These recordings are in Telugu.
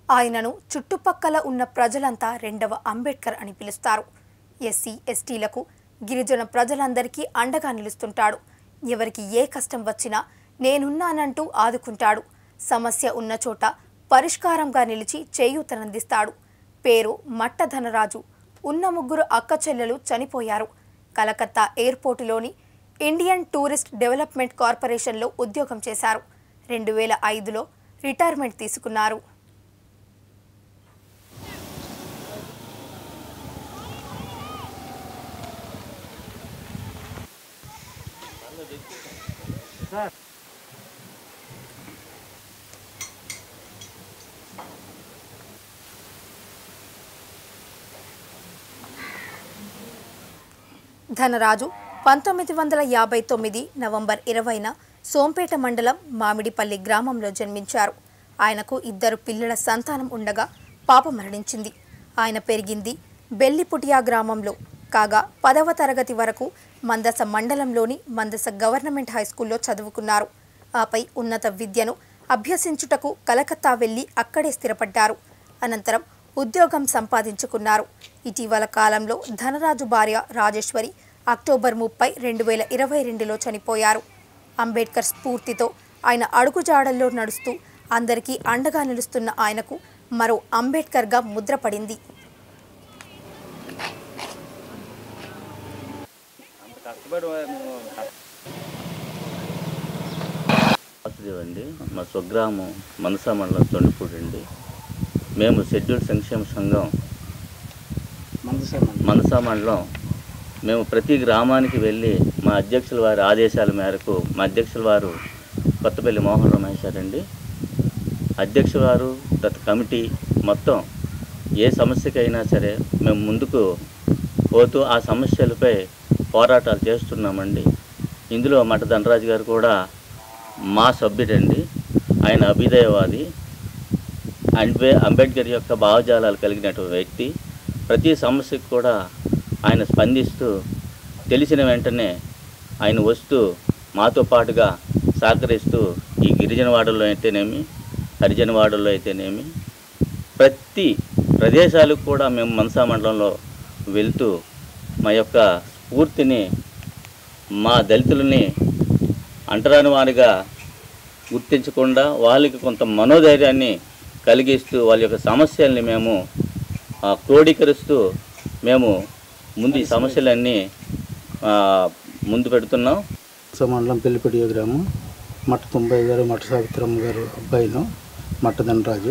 ఆయనను చుట్టుపక్కల ఉన్న ప్రజలంతా రెండవ అంబేద్కర్ అని పిలుస్తారు ఎస్సీ ఎస్టీలకు గిరిజన ప్రజలందరికీ అండగా నిలుస్తుంటాడు ఎవరికి ఏ కష్టం వచ్చినా నేనున్నానంటూ ఆదుకుంటాడు సమస్య ఉన్న చోట పరిష్కారంగా నిలిచి చేయూతనందిస్తాడు పేరు మట్ట ధనరాజు ఉన్న ముగ్గురు అక్క చెల్లెలు చనిపోయారు కలకత్తా ఎయిర్పోర్టులోని ఇండియన్ టూరిస్ట్ డెవలప్మెంట్ కార్పొరేషన్లో ఉద్యోగం చేశారు రెండు వేల ఐదులో రిటైర్మెంట్ తీసుకున్నారు ధనరాజు పంతొమ్మిది వందల యాభై తొమ్మిది నవంబర్ ఇరవైన సోంపేట మండలం మామిడిపల్లి గ్రామంలో జన్మించారు ఆయనకు ఇద్దరు పిల్లల సంతానం ఉండగా పాప మరణించింది ఆయన పెరిగింది బెల్లిపుటియా గ్రామంలో కాగా పదవ తరగతి వరకు మందస మండలంలోని మందస గవర్నమెంట్ హైస్కూల్లో చదువుకున్నారు ఆపై ఉన్నత విద్యను అభ్యసించుటకు కలకత్తా వెళ్లి అక్కడే స్థిరపడ్డారు అనంతరం ఉద్యోగం సంపాదించుకున్నారు ఇటీవల కాలంలో ధనరాజు భార్య రాజేశ్వరి అక్టోబర్ ముప్పై రెండు వేల ఇరవై రెండులో చనిపోయారు అంబేద్కర్ స్ఫూర్తితో ఆయన అడుగుజాడల్లో నడుస్తూ అందరికీ అండగా నిలుస్తున్న ఆయనకు మరో అంబేద్కర్గా ముద్రపడింది వాసుదేవ్ అండి మా స్వగ్రామం మనసా మండలం తొండిపూడి అండి మేము షెడ్యూల్ సంక్షేమ సంఘం మనసా మండలం మేము ప్రతి గ్రామానికి వెళ్ళి మా అధ్యక్షుల వారి ఆదేశాల మేరకు మా అధ్యక్షుల వారు కొత్తపల్లి మోహన్ రమేష్ గారండి అధ్యక్షుల వారు గత కమిటీ మొత్తం ఏ సమస్యకైనా సరే మేము ముందుకు పోతూ ఆ సమస్యలపై పోరాటాలు చేస్తున్నామండి ఇందులో మఠ ధనరాజు గారు కూడా మా సభ్యుడండి ఆయన అభ్యుదయవాది అంబే అంబేద్కర్ యొక్క భావజాలాలు కలిగినటువంటి వ్యక్తి ప్రతి సమస్యకు కూడా ఆయన స్పందిస్తూ తెలిసిన వెంటనే ఆయన వస్తూ మాతో పాటుగా సహకరిస్తూ ఈ గిరిజన వాడల్లో అయితేనేమి హరిజన వాడల్లో అయితేనేమి ప్రతి ప్రదేశాలకు కూడా మేము మనసా మండలంలో వెళ్తూ మా యొక్క స్ఫూర్తిని మా దళితులని అంటరాని వారిగా గుర్తించకుండా వాళ్ళకి కొంత మనోధైర్యాన్ని కలిగిస్తూ వాళ్ళ యొక్క సమస్యల్ని మేము ఆ, క్రోడీకరిస్తూ మేము ముందు ఈ సమస్యలన్నీ ఆ, ముందు పెడుతున్నాం మండలం పెళ్లిపడి గ్రామం మట్ట తొంభై గారు మట్ట సావిత్రమ్మ గారు అబ్బాయిను మట్ట ధనరాజు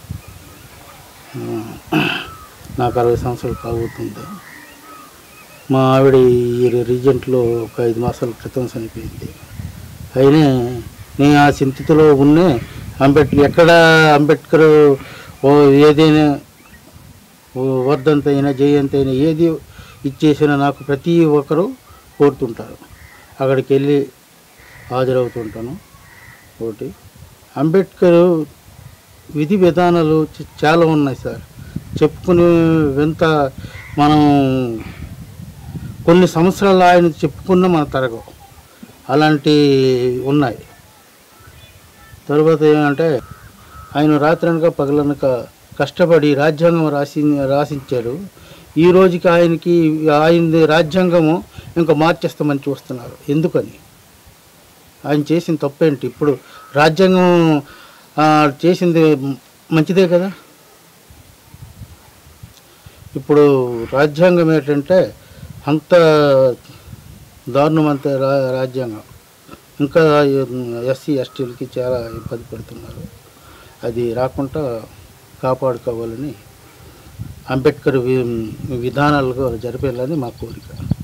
ఆ, నాకు అరవై సంవత్సరాలు కాబోతుంది మా ఆవిడ ఈ రీజెంట్లో ఒక ఐదు మాసాల క్రితం చనిపోయింది అయినా నేను ఆ చింతిలో ఉన్నే అంబేద్కర్ ఎక్కడ అంబేద్కర్ ఓ ఏదైనా ఓ వర్ధంతి అయినా జయంతి అయినా ఏది ఇచ్చేసినా నాకు ప్రతి ఒక్కరు కోరుతుంటారు అక్కడికి వెళ్ళి హాజరవుతుంటాను ఒకటి అంబేద్కర్ విధి విధానాలు చ- చాలా ఉన్నాయి సార్ చెప్పుకునే వింత మనం కొన్ని సంవత్సరాలు ఆయన చెప్పుకున్న మన తరగవు అలాంటి ఉన్నాయి తర్వాత ఏమంటే ఆయన రాత్రనక పగలనక కష్టపడి రాజ్యాంగం రాసి రాసించాడు ఈ రోజుకి ఆయనకి ఆయన రాజ్యాంగము ఇంకా మార్చేస్తామని చూస్తున్నారు ఎందుకని ఆయన చేసిన తప్పేంటి ఇప్పుడు రాజ్యాంగం ఆ, చేసింది మంచిదే కదా ఇప్పుడు రాజ్యాంగం ఏంటంటే అంత దారుణం అంత రా రాజ్యాంగం ఇంకా ఎస్సీ ఎస్టీలకి చాలా ఇబ్బంది పడుతున్నారు అది రాకుండా కాపాడుకోవాలని అంబేద్కర్ వి విధానాలుగా జరిపేయాలని మా కోరిక